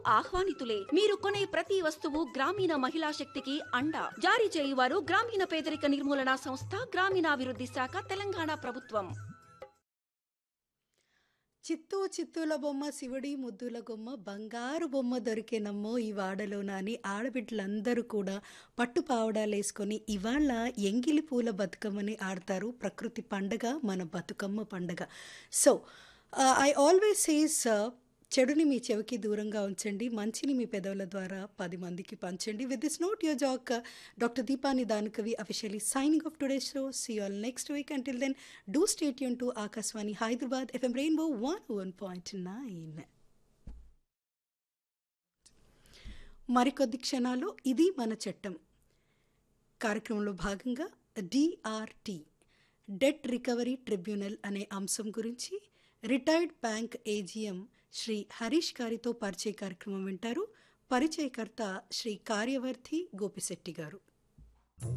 ఆహ్వానితులే మీరు కొనే ప్రతి వస్తువు గ్రామీణ మహిళా శక్తికి అండ జారీ చేయువారు గ్రామీణ పేదరిక నిర్మూలన సంస్థ గ్రామీణాభివృద్ధి శాఖ తెలంగాణ ప్రభుత్వం చిత్తూ చిత్తూల బొమ్మ శివుడి ముద్దుల బొమ్మ బంగారు బొమ్మ దొరికేనమ్మో ఈ వాడలో నాని ఆడబిడ్డలందరూ కూడా పట్టు పావడాలు వేసుకొని ఇవాళ ఎంగిలి పూల బతుకమ్మని ఆడతారు ప్రకృతి పండగ మన బతుకమ్మ పండగ సో ఐ ఆల్వేస్ సేస్ చెడుని మీ చెవికి దూరంగా ఉంచండి మంచిని మీ పెదవుల ద్వారా పది మందికి పంచండి విత్ దిస్ నోట్ యువర్ జాక్ doctor Deepani Danakavi officially signing off today show see all next week until then do stay యూన్ to Akashvani Hyderabad FM rainbow one one point nine మరికొద్ది క్షణాలు ఇది మన చట్టం కార్యక్రమంలో భాగంగా డిఆర్టీ డెట్ రికవరీ ట్రిబ్యునల్ అనే అంశం గురించి retired bank AGM Shri Harish గారితో పరిచయ కార్యక్రమం వింటారు పరిచయకర్త శ్రీ కార్యవర్ధి గోపిశెట్టి గారు